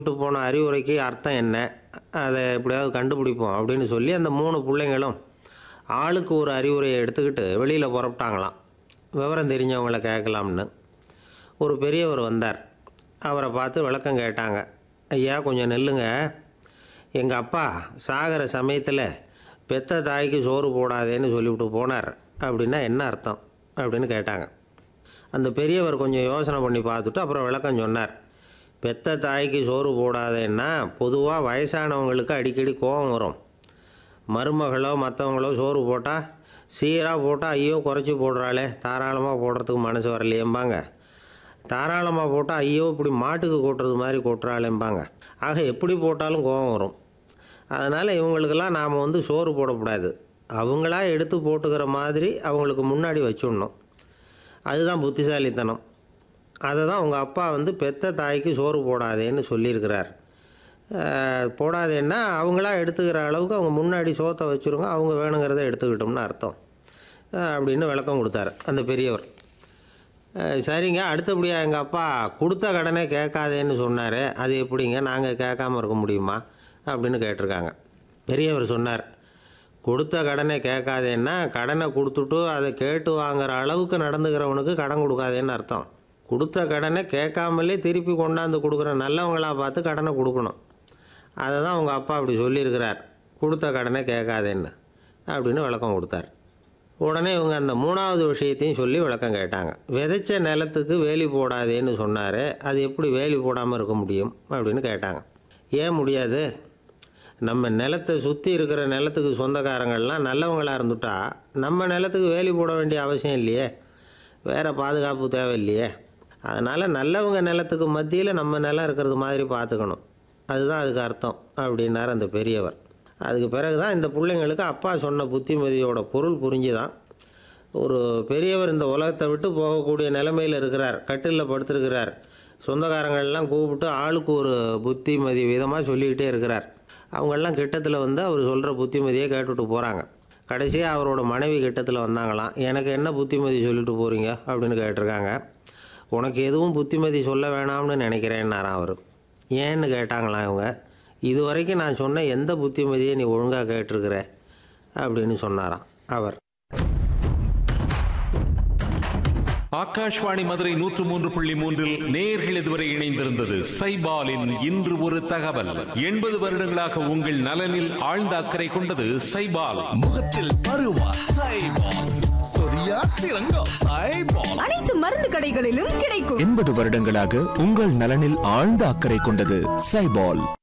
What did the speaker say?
விட்டு போன அறிவுரைக்கு அர்த்தம் என்ன அதை எப்படியாவது கண்டுபிடிப்போம் அப்படின்னு சொல்லி அந்த மூணு பிள்ளைங்களும் ஆளுக்கு ஒரு அறிவுரையை எடுத்துக்கிட்டு வெளியில் புறப்பட்டாங்களாம் விவரம் தெரிஞ்சவங்கள கேட்கலாம்னு ஒரு பெரியவர் வந்தார் அவரை பார்த்து விளக்கம் கேட்டாங்க ஐயா கொஞ்சம் நெல்லுங்க எங்கள் அப்பா சாகிற சமயத்தில் பெத்த தாய்க்கு சோறு போடாதேன்னு சொல்லிவிட்டு போனார் அப்படின்னா என்ன அர்த்தம் அப்படின்னு கேட்டாங்க அந்த பெரியவர் கொஞ்சம் யோசனை பண்ணி பார்த்துட்டு அப்புறம் விளக்கம் சொன்னார் பெத்த தாய்க்கு சோறு போடாதேன்னா பொதுவாக வயசானவங்களுக்கு அடிக்கடி கோபம் வரும் மருமகளோ மற்றவங்களோ சோறு போட்டால் சீராக போட்டால் ஐயோ குறைச்சி போடுறாளே தாராளமாக போடுறதுக்கு மனசு வரலையேம்பாங்க தாராளமாக போட்டால் ஐயோ இப்படி மாட்டுக்கு கொட்டுறது மாதிரி கொட்டுறாளேம்பாங்க ஆக எப்படி போட்டாலும் கோபம் வரும் அதனால் இவங்களுக்கெல்லாம் நாம் வந்து சோறு போடக்கூடாது அவங்களா எடுத்து போட்டுக்கிற மாதிரி அவங்களுக்கு முன்னாடி வச்சுடணும் அதுதான் புத்திசாலித்தனம் அதை தான் உங்கள் அப்பா வந்து பெத்த தாய்க்கு சோறு போடாதேன்னு சொல்லியிருக்கிறார் அஹ், போடாதேன்னா அவங்களா எடுத்துக்கிற அளவுக்கு அவங்க முன்னாடி சோத்தை வச்சுருங்க அவங்க வேணுங்கிறத எடுத்துக்கிட்டோம்னு அர்த்தம் அஹ், அப்படின்னு விளக்கம் கொடுத்தாரு அந்த பெரியவர் அஹ், சரிங்க அடுத்தபடியாக எங்கள் அப்பா கொடுத்த கடனே கேட்காதேன்னு சொன்னார் அது எப்படிங்க நாங்கள் கேட்காம இருக்க முடியுமா அப்படின்னு கேட்டிருக்காங்க பெரியவர் சொன்னார் கொடுத்த கடனை கேட்காதேன்னா கடனை கொடுத்துட்டு அதை கேட்டு வாங்குற அளவுக்கு நடந்துக்கிறவனுக்கு கடன் கொடுக்காதேன்னு அர்த்தம் கொடுத்த கடனை கேட்காமலே திருப்பி கொண்டாந்து கொடுக்குற நல்லவங்களா பார்த்து கடனை கொடுக்கணும் அதை தான் உங்கள் அப்பா அப்படி சொல்லியிருக்கிறார் கொடுத்த கடனை கேட்காதேன்னு அப்படின்னு விளக்கம் கொடுத்தார் உடனே இவங்க அந்த மூணாவது விஷயத்தையும் சொல்லி விளக்கம் கேட்டாங்க விதைச்ச நிலத்துக்கு வேலி போடாதேன்னு சொன்னார் அது எப்படி வேலி போடாமல் இருக்க முடியும் அப்படின்னு கேட்டாங்க ஏன் முடியாது நம்ம நிலத்தை சுற்றி இருக்கிற நிலத்துக்கு சொந்தக்காரங்கள்லாம் நல்லவங்களாக இருந்துட்டா நம்ம நிலத்துக்கு வேலி போட வேண்டிய அவசியம் இல்லையே வேறு பாதுகாப்பு தேவை இல்லையே அதனால் நல்லவங்க நிலத்துக்கு மத்தியில் நம்ம நிலம் இருக்கிறது மாதிரி பார்த்துக்கணும் அதுதான் அதுக்கு அர்த்தம் அப்படின்னார் அந்த பெரியவர் அதுக்கு பிறகு தான் இந்த பிள்ளைங்களுக்கு அப்பா சொன்ன புத்திமதியோட பொருள் புரிஞ்சுதான் ஒரு பெரியவர் இந்த உலகத்தை விட்டு போகக்கூடிய நிலைமையில் இருக்கிறார் கட்டிலில் படுத்திருக்கிறார் சொந்தக்காரங்கள்லாம் கூப்பிட்டு ஆளுக்கு ஒரு புத்திமதி விதமாக சொல்லிக்கிட்டே இருக்கிறார் அவங்கெல்லாம் கிட்டத்தில் வந்து அவர் சொல்கிற புத்திமதியை கேட்டுட்டு போகிறாங்க கடைசியாக அவரோட மனைவி கிட்டத்தில் வந்தாங்களாம் எனக்கு என்ன புத்திமதி சொல்லிட்டு போகிறீங்க அப்படின்னு கேட்டிருக்காங்க உனக்கு எதுவும் புத்திமதி சொல்ல வேணாம்னு நினைக்கிறேன்னாராம் அவர் ஏன்னு கேட்டாங்களாம் இவங்க இது வரைக்கும் நான் சொன்ன எந்த புத்திமதியை நீ ஒழுங்காக கேட்டிருக்கிற அப்படின்னு சொன்னாராம் அவர் ஆகாஷ்வாணி மதுரை நூற்று மூன்று புள்ளி மூன்றில் நேர்கள் இதுவரை இணைந்திருந்தது சைபாலின் இன்று ஒரு தகவல் எண்பது வருடங்களாக உங்கள் நலனில் ஆழ்ந்த அக்கறை கொண்டது சைபால் முகத்தில் பருவா சைபால் சொரியா சிறங்கோ சைபால் அனைத்து மருந்து கடைகளிலும் கிடைக்கும் எண்பது வருடங்களாக உங்கள் நலனில் ஆழ்ந்த அக்கறை கொண்டது சைபால்